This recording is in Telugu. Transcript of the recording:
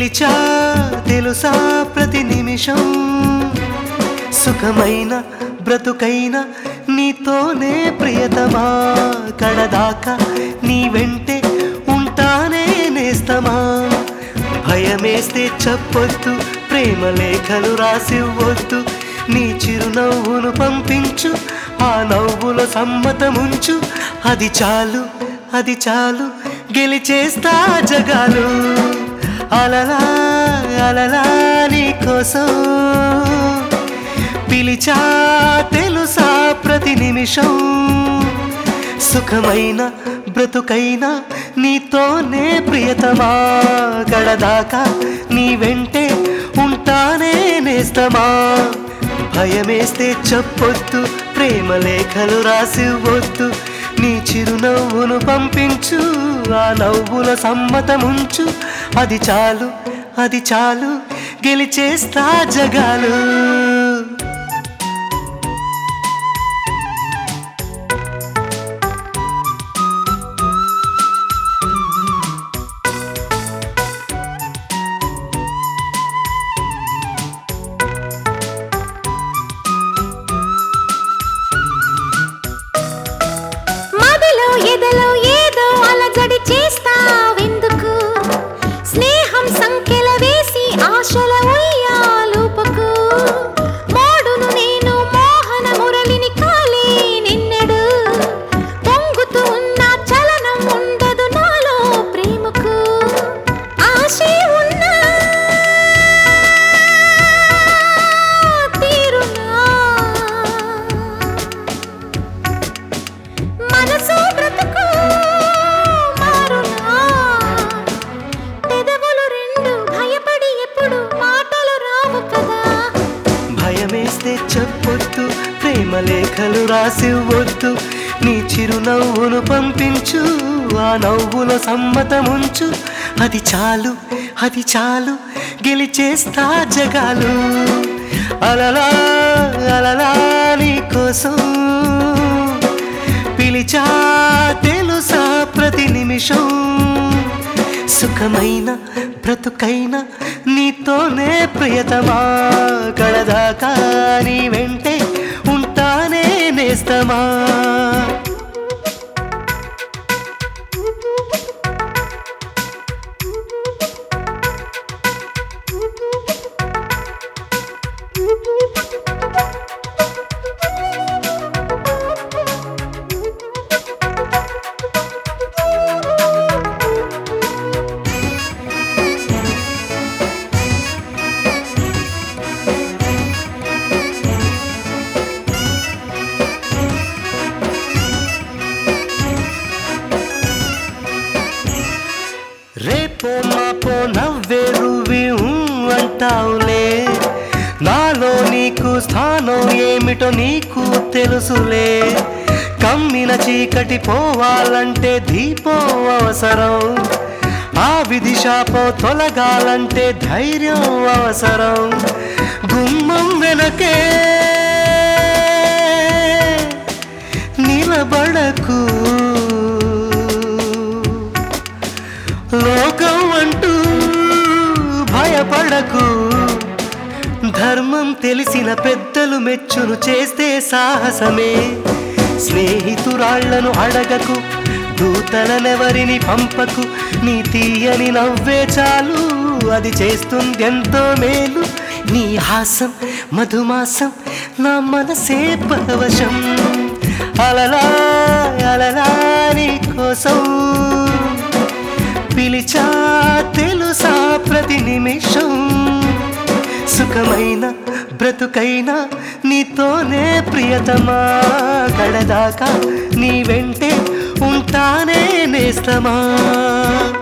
పిలిచా తెలుసా ప్రతి నిమిషం సుఖమైన బ్రతుకైన నీతోనే ప్రియతమా కడదాకా నీ వెంటే ఉంటానే నేస్తమా భయమేస్తే చెప్పొద్దు ప్రేమ లేఖలు రాసివ్వొద్దు నీ చిరునవ్వును పంపించు ఆ నవ్వుల సమ్మతముంచు అది చాలు అది చాలు గెలిచేస్తా జగాలు అలలా అలలా నీ కోసం పిలిచా తెలుసా ప్రతి నిమిషం సుఖమైన బ్రతుకైన నీతోనే ప్రియతమా గడదాకా నీ వెంటే ఉంటానే నేస్తమా భయమేస్తే చెప్పొద్దు ప్రేమ లేఖలు రాసివ్వొద్దు నీ చిరునవ్వును పంపించు ఆ నవ్వుల సమ్మతముంచు అది చాలు అది చాలు గెలిచేస్తా జగాలు మదిలో ఎదలో ఏదో అలజడి చేస్తావెందుకు స్నేహం సంఖ్యల వేసి ఆశల ఉయ్యాలుపకు మోడును నేను మోహన మురళిని కాలే నిన్నెడు పొంగుతూ ఉన్న చలనం ఉండదు నాలో ప్రేమకు ఆశే ఉన్నా తీరునా మనసు బ్రతుకు మారునా పెదవులు రెండు భయపడి ఎప్పుడు మాటలు రావు కదా భయమేస్తే చెప్పొద్దు ప్రేమ లేఖలు రాసివ్వొద్దు నీ చిరునవ్వును పంపించు ఆ నవ్వుల సమ్మతముంచు అది చాలు అది చాలు గెలిచేస్తా జగాలు అలలా అలలా నీ కోసం పిలిచా తెలుసా ప్రతి నిమిషం సుఖమైన బ్రతుకైన నీతోనే ప్రియతమా కడదాకా నీ వెంటే ఉంటానే నేస్తమా రేపో మాపో నవ్వే రువి ఊ అంటావులే నాలో నీకు స్థానం ఏమిటో నీకు తెలుసులే కమ్మిన చీకటి పోవాలంటే దీపం అవసరం ఆ విధి శాపం తొలగాలంటే ధైర్యం అవసరం గుమ్మం వెనకే నిలబడకు లోకం అంటూ భయపడకు ధర్మం తెలిసిన పెద్దలు మెచ్చును చేస్తే సాహసమే స్నేహితురాళ్లను అడగకు దూతలనెవరిని పంపకు నీ తీయని నవ్వే చాలు అది చేస్తుంది ఎంతో మేలు నీ హాసం మధుమాసం నా మనసే పరవశం అలలా అలలా నీ కోసం పిలిచా తెలుసా ప్రతి నిమిషం సుఖమైన బ్రతుకైనా నీతోనే ప్రియతమా కడదాకా నీ వెంటే ఉంటానే నేస్తమా